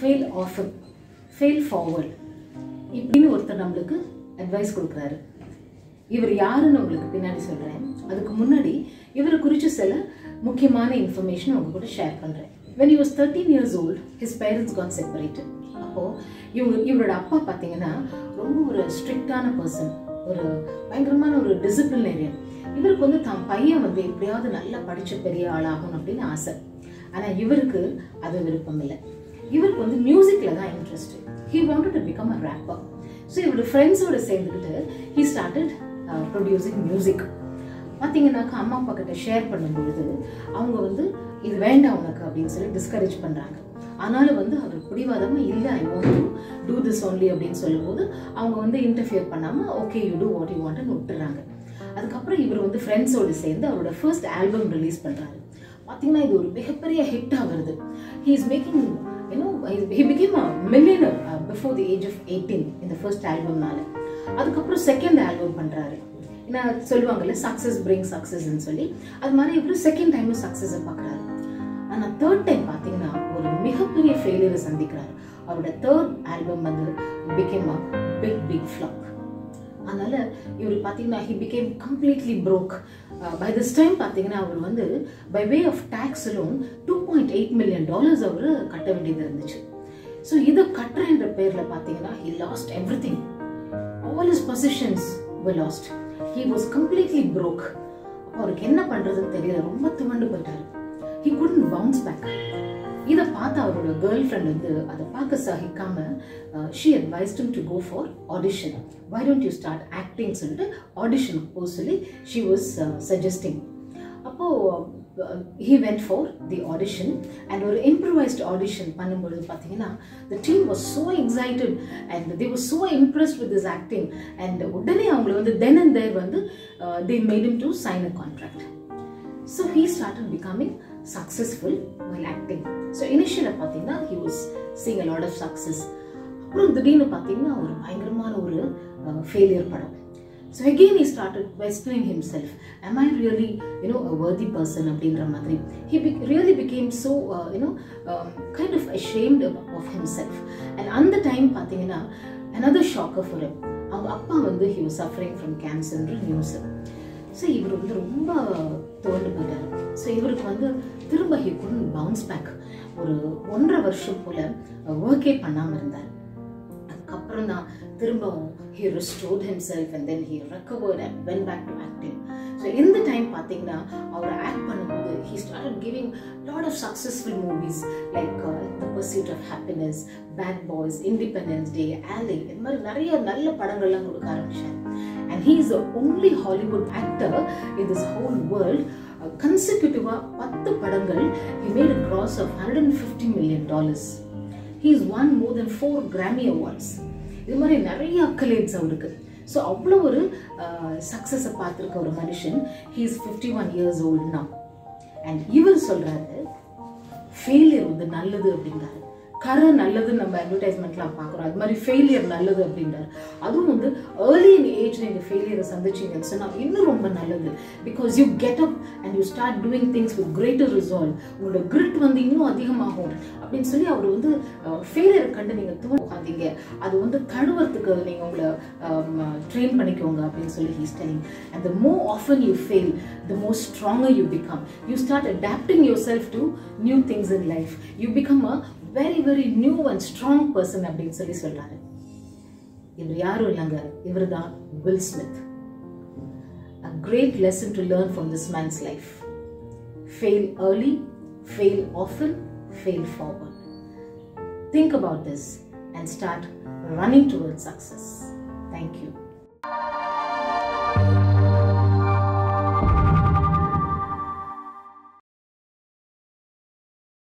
fail often fail forward இப்படின்னு ஒருத்தர் நம்மளுக்கு அட்வைஸ் கொடுக்குறாரு இவர் யாருன்னு உங்களுக்கு பின்னாடி சொல்கிறேன் அதுக்கு முன்னாடி இவரை குறித்து சில முக்கியமான இன்ஃபர்மேஷன் உங்க கூட ஷேர் பண்ணுறேன் when he was thirteen years old his parents got separated அப்போது இவங்க இவரோட அப்பா பார்த்தீங்கன்னா ரொம்ப ஒரு ஸ்ட்ரிக்டான பர்சன் ஒரு பயங்கரமான ஒரு டிசிப்ளினேரியன் இவருக்கு வந்து தான் பையன் வந்து எப்படியாவது நல்லா படிச்ச பெரிய ஆளாகணும் அப்படின்னு ஆசை ஆனால் இவருக்கு அது விருப்பம் இல்லை இவருக்கு வந்து மியூசிக்கில் தான் interest he wanted to become a rapper so இவரோட ஃப்ரெண்ட்ஸோட சேர்ந்துக்கிட்டு ஹி ஸ்டார்டட் ப்ரொடியூசிங் மியூசிக் பார்த்தீங்கன்னாக்கா அம்மா அப்பா கிட்ட ஷேர் பண்ணும்பொழுது அவங்க வந்து இது வேண்டாம் உனக்கு அப்படின்னு சொல்லி டிஸ்கரேஜ் பண்ணுறாங்க ஆனாலும் வந்து அவர் பிடிவாதமாக இல்லை I want to do this only அப்படின்னு சொல்லும்போது அவங்க வந்து இன்டர்ஃபியர் பண்ணாமல் okay you do what you வாண்ட்னு விட்டுறாங்க அதுக்கப்புறம் இவர் வந்து ஃப்ரெண்ட்ஸோடு சேர்ந்து அவரோட ஃபர்ஸ்ட் ஆல்பம் ரிலீஸ் பண்ணுறாரு பார்த்தீங்கன்னா இது ஒரு மிகப்பெரிய ஹிட்டாக வருது he is making you know he became a millionaire before the age of eighteen இந்த ஃபர்ஸ்ட் ஆல்பம்னால அதுக்கப்புறம் செகண்ட் ஆல்பம் பண்ணுறாரு ஏன்னா சொல்லுவாங்கல்ல சக்ஸஸ் பிரிங் சக்ஸஸ்ன்னு சொல்லி அது மாதிரி இவர் செகண்ட் டைமும் சக்ஸஸை பார்க்குறாரு ஆனால் தேர்ட் டைம் பார்த்தீங்கன்னா ஒரு மிகப்பெரிய ஃபெயிலியரை சந்திக்கிறாரு அவரோட தேர்ட் ஆல்பம் வந்து became a big big flop அதனால இவர் பார்த்தீங்கன்னா he became completely broke by this time பார்த்தீங்கன்னா அவர் வந்து by way of tax loan two point eight million dollars அவர் கட்ட வேண்டியது இருந்துச்சு ஸோ இதை கட்டுறன்ற பேரில் பார்த்தீங்கன்னா he lost everything all his possessions were lost he was completely broke அவருக்கு என்ன பண்ணுறதுன்னு தெரியல ரொம்ப துவண்டு போயிட்டாரு ஹி குடன் பவுன்ஸ் பேக் இதை பார்த்து அவரோட கேர்ள் ஃப்ரெண்ட் வந்து அதை பார்க்க சகிக்காம she advised to go for audition why don't you start acting சொல்லிட்டு ஆடிஷனுக்கு போக சொல்லி ஷி வாஸ் சஜஸ்டிங் அப்போது he went for the audition and ஒரு இம்ப்ரூவைஸ்ட் ஆடிஷன் பண்ணும்பொழுது பார்த்தீங்கன்னா the team was so excited and they was so impressed with this acting and உடனே அவங்களை வந்து தென் அண்ட் தேர் வந்து they made him to sign a contract so he started becoming successful while acting so இனிஷியலாக பார்த்தீங்கன்னா he was seeing a lot of success அப்புறம் திடீர்னு பார்த்தீங்கன்னா ஒரு பயங்கரமான ஒரு ஃபெயிலியர் படம் so again he started questioning himself am i really you know a worthy person அப்படின்ற மாதிரி he be, really became so uh, you know um, kind of ashamed of, of himself and அந்த time பார்த்தீங்கன்னா another shocker for him அவங்க அப்பா வந்து he was suffering from cancer news so இவர் வந்து ரொம்ப தோண்டு போயிட்டாரு ஸோ இவருக்கு வந்து திரும்ப ஹி குடன் பவுன்ஸ் பேக் ஒரு ஒன்றரை வருஷம் போல ஒர்க்கே பண்ணாமல் இருந்தார் அதுக்கப்புறம் தான் திரும்பவும் he restored himself and then he recovered and went back to acting so இந்த டைம் பார்த்தீங்கன்னா அவர் ஆக்ட் பண்ணும்போது he started giving lot of successful movies like the pursuit of happiness bad boys independence day Ali இது மாதிரி நிறைய நல்ல படங்கள்லாம் கொடுக்க ஆரம்பிச்சார் and he is the only Hollywood actor in this whole world கன்சிக்யூட்டிவாக பத்து படங்கள் he made a gross of hundred and fifty million dollars he is won more than four Grammy awards இது மாதிரி நிறைய அக்கலேட்ஸ் அவருக்கு ஸோ அவ்வளோ ஒரு சக்ஸஸை பார்த்துருக்க ஒரு மனுஷன் he is fifty one years ஓல்ட்னா அண்ட் இவர் சொல்கிறாரு ஃபெயிலியர் வந்து நல்லது அப்படிங்கிறாரு கரை நல்லதுன்னு நம்ம அட்வர்டைஸ்மெண்ட்லாம் பார்க்குறோம் அது மாதிரி ஃபெயிலியர் நல்லது அப்படின்றாரு அதுவும் வந்து ஏர்லி இன் ஏஜ் நீங்கள் ஃபெயிலியரை சந்திச்சிங்கன்னு சொன்னால் இன்னும் ரொம்ப நல்லது because you get up and you start doing things with greater resolve உங்களோட கிரிட் வந்து இன்னும் அதிகமாகும் அப்படின்னு சொல்லி அவர் வந்து ஃபெயிலியரை கண்டு நீங்கள் தூங்காதீங்க அது வந்து தழுவறதுக்கு நீங்கள் உங்களை ட்ரெயின் பண்ணிக்கோங்க அப்படின்னு சொல்லி he's telling and the more often you fail the more stronger you become you start adapting yourself to new things in life you become a very very new and strong person அப்படின்னு சொல்லி சொல்றாரு இவர் யாரும் இல்லைங்க இவர் தான் Will Smith a great lesson to learn from this man's life fail early fail often fail forward think about this and start running toward success thank you